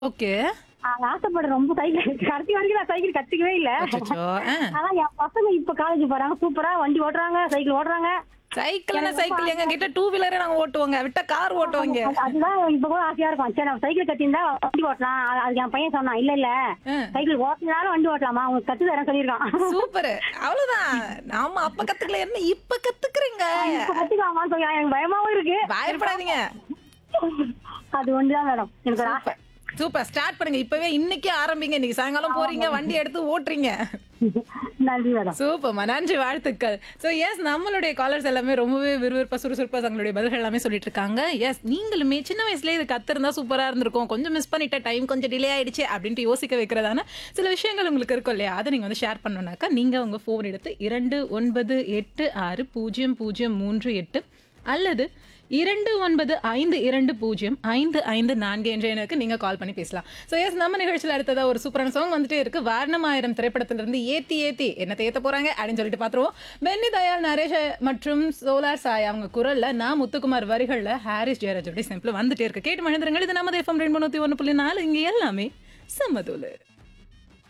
Okay நான் ஆசைப்படுறேன் ரொம்ப சைக்கிள் கடைசி வரைக்கும் நான் சைக்கிள் கத்துக்கவே இல்ல அச்சச்சோ, ஆ. ஆனா என் பசங்க இப்ப காலேஜ் போறாங்க சூப்பரா வண்டி ஓட்டுறாங்க சைக்கிள் ஓட்டுறாங்க சைக்கிள்னா சைக்கிள் எங்க கிட்ட டூ வீலரே நாங்க ஓட்டுவோங்க விட்டா கார் ஓட்டுவாங்க அது- அதுதான் இப்ப கூட ஆசையா இருக்கும் சரி நம்ம சைக்கிள் கத்திருந்தா வண்டி ஓட்டலாம் அது- அதுக்கு என் பையன் சொன்னான் இல்ல இல்ல ஆ. சைக்கிள் ஓட்டினாலும் வண்டி ஓட்டலாமா அவங்க கத்து தரேன் சொல்லியிருக்கான் சூப்பர் அவ்வளவுதான் நாம அப்ப கத்துக்கல என்ன இப்ப கத்துக்கிறீங்க இப்ப கத்துக்கலாமான்னு சொல்லி எனக்கு பயமாவும் இருக்கு பயப்படாதீங்க அது ஒண்ணுதான் மேடம் எனக்கு ஒரு ஆசை சூப்பர் ஸ்டார்ட் பண்ணுங்க இப்பவே இன்னைக்கே ஆரம்பிங்க இன்னைக்கு சாயங்காலம் போறீங்க வண்டி எடுத்து ஓட்டுறீங்க நன்றி மேடம் சூப்பர்மா நன்றி வாழ்த்துக்கள் ஸோ எஸ் நம்மளுடைய காலர்ஸ் எல்லாமே ரொம்பவே விறுவிறுப்பா சுறுசுறுப்பா தங்களுடைய பதில்கள் எல்லாமே சொல்லிட்டு இருக்காங்க எஸ் நீங்களுமே சின்ன வயசுல இது கத்திருந்தா சூப்பரா இருந்திருக்கும் கொஞ்சம் மிஸ் பண்ணிட்ட டைம் கொஞ்சம் டிலே ஆயிடுச்சு அப்படின்ட்டு யோசிக்க வைக்கிறதான சில விஷயங்கள் உங்களுக்கு இருக்கும் இல்லையா அதை நீங்க வந்து ஷேர் பண்ணணும்னாக்கா நீங்க உங்க ஃபோன் எடுத்து இரண்டு ஒன்பது எட்டு ஆறு பூஜ்ஜியம் பூஜ்ஜியம் மூன்று எட்டு அல்லது இரண்டு ஒன்பது ஐந்து இரண்டு பூஜ்ஜியம் ஐந்து ஐந்து நான்கு என்ற எண்ணுக்கு நீங்க கால் பண்ணி பேசலாம் ஸோ எஸ் நம்ம நிகழ்ச்சியில் அடுத்ததா ஒரு சூப்பரான சாங் வந்துட்டே இருக்கு வாரணமாயிரம் திரைப்படத்திலிருந்து ஏத்தி ஏத்தி என்ன தேத்த போறாங்க அப்படின்னு சொல்லிட்டு பாத்துருவோம் பென்னி தயாள் நரேஷ் மற்றும் சோலார் சாய் அவங்க குரல்ல நான் முத்துக்குமார் வரிகள்ல ஹாரிஸ் ஜெயராஜோட சிம்பிள் வந்துட்டே இருக்கு கேட்டு மனிதர்கள் இது நம்ம எஃப்எம் ரெண்டு நூத்தி ஒன்று புள்ளி நாலு இங்க எல்லாமே சம்மதூலு